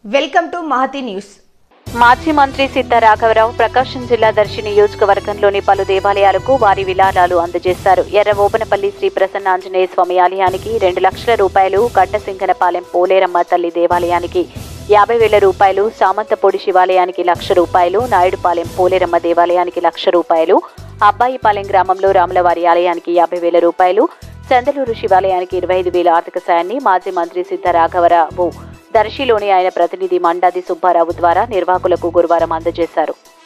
welcome to Mahathi news మాజీ మంత్రి సిద్ధ రాఘవరావు ప్రకాశం జిల్లా దర్శి నియోజకవర్గంలోని పలు దేవాలయాలకు వారి విలాసాలు అందజేశారు ఎర్ర ఓబనపల్లి శ్రీ ప్రసన్న ఆంజనేయ స్వామి ఆలయానికి రెండు లక్షల రూపాయలు కట్టసింగనపాలెం పోలేరమ్మ తల్లి దేవాలయానికి యాభై వేల రూపాయలు సామంతపొడి శివాలయానికి లక్ష రూపాయలు నాయుడుపాలెం పోలేరమ్మ దేవాలయానికి లక్ష రూపాయలు అబ్బాయిపాలెం గ్రామంలో రాములవారి ఆలయానికి యాభై వేల రూపాయలు చందలూరు శివాలయానికి ఇరవై ఐదు వేల ఆర్థిక సాయాన్ని మాజీ మంత్రి సిద్ధ రాఘవరావు దర్శిలోని ఆయన ప్రతినిధి మండాది సుబ్బారావు ద్వారా నిర్వాహకులకు గురువారం అందజేశారు